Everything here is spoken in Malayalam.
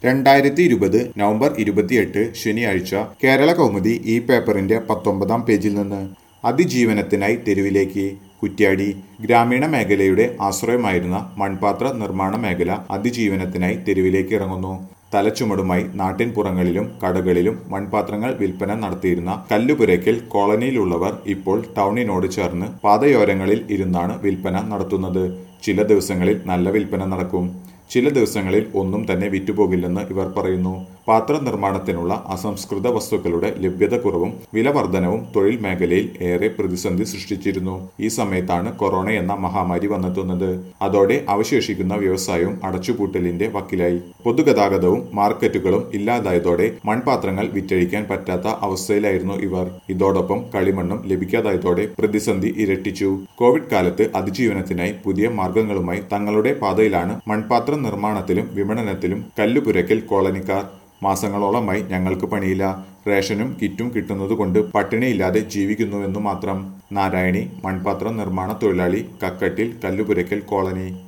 രണ്ടായിരത്തി ഇരുപത് നവംബർ ഇരുപത്തിയെട്ട് ശനിയാഴ്ച കേരള കൗമുദി ഈ പേപ്പറിന്റെ പത്തൊമ്പതാം പേജിൽ നിന്ന് അതിജീവനത്തിനായി തെരുവിലേക്ക് കുറ്റ്യാടി ഗ്രാമീണ മേഖലയുടെ ആശ്രയമായിരുന്ന മൺപാത്ര നിർമ്മാണ മേഖല അതിജീവനത്തിനായി തെരുവിലേക്ക് ഇറങ്ങുന്നു തലച്ചുമടുമായി നാട്ടിൻപുറങ്ങളിലും കടകളിലും മൺപാത്രങ്ങൾ വിൽപ്പന നടത്തിയിരുന്ന കല്ലുപുരയ്ക്കൽ കോളനിയിലുള്ളവർ ഇപ്പോൾ ടൗണിനോട് ചേർന്ന് പാതയോരങ്ങളിൽ ഇരുന്നാണ് വിൽപ്പന നടത്തുന്നത് ചില ദിവസങ്ങളിൽ നല്ല വിൽപ്പന നടക്കും ചില ദിവസങ്ങളിൽ ഒന്നും തന്നെ വിറ്റുപോകില്ലെന്ന് ഇവർ പറയുന്നു പാത്ര നിർമ്മാണത്തിനുള്ള അസംസ്കൃത വസ്തുക്കളുടെ ലഭ്യത കുറവും വിലവർധനവും തൊഴിൽ മേഖലയിൽ ഏറെ പ്രതിസന്ധി സൃഷ്ടിച്ചിരുന്നു ഈ സമയത്താണ് കൊറോണ എന്ന മഹാമാരി വന്നെത്തുന്നത് അതോടെ അവശേഷിക്കുന്ന വ്യവസായവും അടച്ചുപൂട്ടലിന്റെ വക്കിലായി പൊതുഗതാഗതവും മാർക്കറ്റുകളും ഇല്ലാതായതോടെ മൺപാത്രങ്ങൾ വിറ്റഴിക്കാൻ പറ്റാത്ത അവസ്ഥയിലായിരുന്നു ഇവർ ഇതോടൊപ്പം കളിമണ്ണും ലഭിക്കാതായതോടെ പ്രതിസന്ധി ഇരട്ടിച്ചു കോവിഡ് കാലത്ത് അതിജീവനത്തിനായി പുതിയ മാർഗങ്ങളുമായി തങ്ങളുടെ പാതയിലാണ് മൺപാത്ര നിർമ്മാണത്തിലും വിപണനത്തിലും കല്ലുപുരയ്ക്കൽ കോളനിക്കാർ മാസങ്ങളോളമായി ഞങ്ങൾക്ക് പണിയില്ല റേഷനും കിറ്റും കിട്ടുന്നതുകൊണ്ട് പട്ടിണിയില്ലാതെ ജീവിക്കുന്നുവെന്നു മാത്രം നാരായണി മൺപാത്ര നിർമ്മാണ തൊഴിലാളി കക്കട്ടിൽ കല്ലുപുരയ്ക്കൽ കോളനി